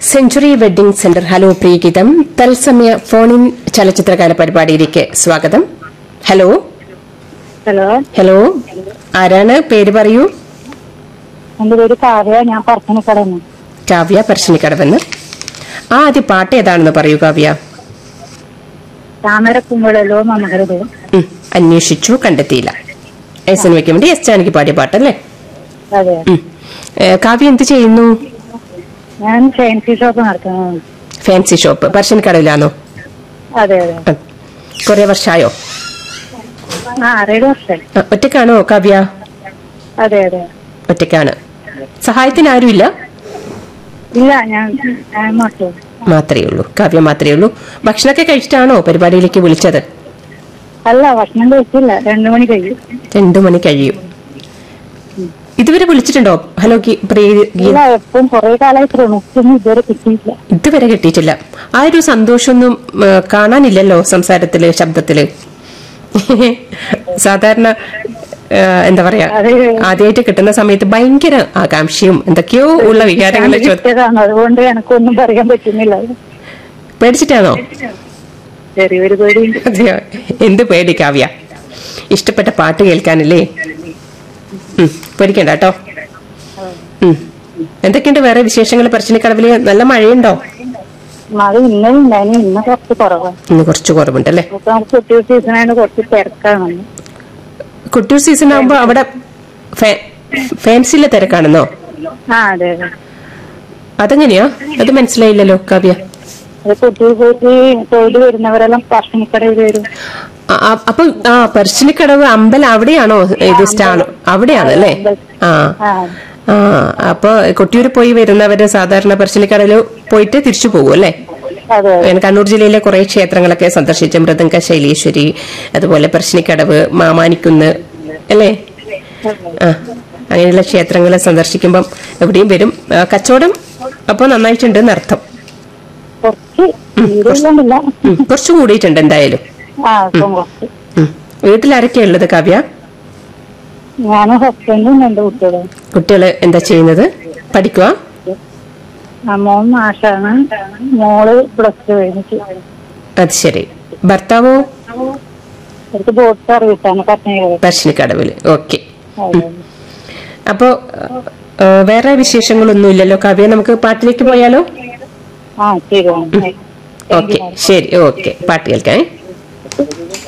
Century wedding centre hello പ്രീഗീതം തത്സമയ ഫോണിൻ ചലച്ചിത്രകാല പരിപാടിയിലേക്ക് സ്വാഗതം ഹലോ ഹലോ ഹലോ ആരാണ് പേര് പറയൂ എന്റെ പേര് കാവ്യ ഞാൻ പറപ്പനക്കടന്ന് കാവ്യ പരശിനിക്കടവെന്ന് ആ ആദ്യ പാട്ട് ഏതാണെന്ന് പറയൂ കാവ്യ താമരക്കുമ്പളല്ലോ മമകരുത് ഉം, അന്വേഷിച്ചു കണ്ടെത്തിയില്ല ഈ സിനിമയ്ക്ക് വേണ്ടി എസ് ജാനകി പാടിയ പാട്ടല്ലേ അതെ ഉം. ഏ, കാവ്യ എന്ത് ചെയ്യുന്നു ഞാൻ ഫാൻസി ഷോപ്പ് നടത്തുന്നു ഫാൻസി ഷോപ്പ് പരശിനിക്കടവിലാണോ അതെ അതെ ഉം. കുറെ വർഷമായോ ആ ആറേഴ് വർഷമായി ആ, ഒറ്റയ്ക്കാണോ കാവ്യ അതെ അതെ ഒറ്റയ്ക്കാണ് സഹായത്തിന് ആരുമില്ല ഇല്ല ഞാൻ ഞാൻ മാത്രം മാത്രമേ ഉള്ളൂ കാവ്യ മാത്രമേ ഉള്ളൂ ഭക്ഷണമൊക്കെ കഴിച്ചിട്ടാണോ പരിപാടിയിലേക്ക് വിളിച്ചത് അല്ല ഭക്ഷണം കഴിച്ചില്ല രണ്ടു മണി കഴിയും രണ്ടു മണി കഴിയും ഇതുവരെ വിളിച്ചിട്ടുണ്ടോ ഹലോ ഗീ- പ്രിയ ഗീ- ഇല്ല എപ്പം കുറെ കാലമായി ശ്രമിക്കുന്നു ഇതുവരെ കിട്ടിയില്ല ഇതുവരെ കിട്ടിയിട്ടില്ല ആ ഒരു സന്തോഷമൊന്നും ഏ, കാണാനില്ലല്ലോ സംസാരത്തില് ശബ്ദത്തില് സാധാരണ ഏ, എന്താ പറയാ അത് ആദ്യമായിട്ട് കിട്ടുന്ന സമയത്ത് ഭയങ്കര ആകാംക്ഷയും എന്തൊക്കെയോ ഉള്ള വികാരങ്ങൾ ചോ- കിട്ടിയതാണ് അതുകൊണ്ട് എനക്കൊന്നും പറയാൻ പറ്റുന്നില്ല പേടിച്ചിട്ടാണോ ചെറിയൊരു പേടി അതെയോ എന്ത് പേടി കാവ്യ ഇഷ്ടപ്പെട്ട പാട്ട് കേൾക്കാനല്ലേ ഉം, പേടിക്കണ്ട കേട്ടോ ഉം. എന്തൊക്കെയുണ്ട് വേറെ വിശേഷങ്ങൾ പറശ്ശിനിക്കടവില് നല്ല മഴയുണ്ടോ മഴ ഇന്നലെ ഉണ്ടായിരുന്നു ഇന്ന് കുറച്ച് കുറവാണ് ഇന്ന് കുറച്ച് കുറവുണ്ടല്ലേ ഇപ്പൊ നമുക്ക് കുട്ടികൾ സീസണായിട്ട് കുറച്ച് തിരക്കാണ് കുട്ടൂർ സീസൺ ആകുമ്പോ അവിടെ ഫാ- ഫാൻസിലെ തിരക്കാണെന്നോ ആ അതെ അതെ അതെങ്ങനെയാ അത് മനസ്സിലായില്ലല്ലോ കാവ്യ അത് കുട്ടികൾ പോയിട്ട് തൊഴിൽ വരുന്നവരെല്ലാം ഭക്ഷണിക്കടയിൽ വരും ആ, ആ, അപ്പൊ ആ പറശ്ശിനിക്കടവ് അമ്പലം അവിടെയാണോ ഇത് സ്റ്റാൾ അവിടെയാണ് അല്ലേ ആ ആ ആ അപ്പൊ കൊട്ടിയൂർ പോയി വരുന്നവര് സാധാരണ പറശ്ശിനിക്കടവില് പോയിട്ട് തിരിച്ചു പോകും അല്ലേ അതെ അതെ ഞാൻ കണ്ണൂർ ജില്ലയിലെ കുറെ ക്ഷേത്രങ്ങളൊക്കെ സന്ദർശിച്ചു മൃദംഗ ശൈലേശ്വരി അതുപോലെ പറശ്ശിനിക്കടവ് മാമാനിക്കുന്ന് അല്ലേ ആ അങ്ങനെയുള്ള ക്ഷേത്രങ്ങൾ സന്ദർശിക്കുമ്പം എവിടെയും വരും ആ, കച്ചവടം അപ്പൊ നന്നായിട്ടുണ്ട് എന്നർത്ഥം കുറച്ച് തീരെയില്ല ഉം, കുറച്ച് കൂടിയിട്ടുണ്ട് എന്തായാലും ആ ഇപ്പം കുറച്ച് ഉം. വീട്ടിലാരൊക്കെയാ ഉള്ളത് കാവ്യ ഞാനും ഹസ്ബൻഡും രണ്ട് കുട്ടികളും കുട്ടികൾ എന്താ ചെയ്യുന്നത് പഠിക്കുക ആ മോൻ മാഷാണ് മോള് പ്ലസ് ടു കഴിഞ്ഞിട്ട് അത് ശരി ഭർത്താവോ അവർക്ക് ബോട്ട് സർവീസാണ് പത്തനംതിട്ട പറശ്ശിനിക്കടവില് ഓക്കെ അതെ. അപ്പോ ആ, വേറെ വിശേഷങ്ങളൊന്നും ഇല്ലല്ലോ കാവ്യ നമുക്ക് പാട്ടിലേക്ക് പോയാലോ ആ ശരിയാണ് ഓക്കെ ശരി ഓക്കെ പാട്ട് കേൾക്കാം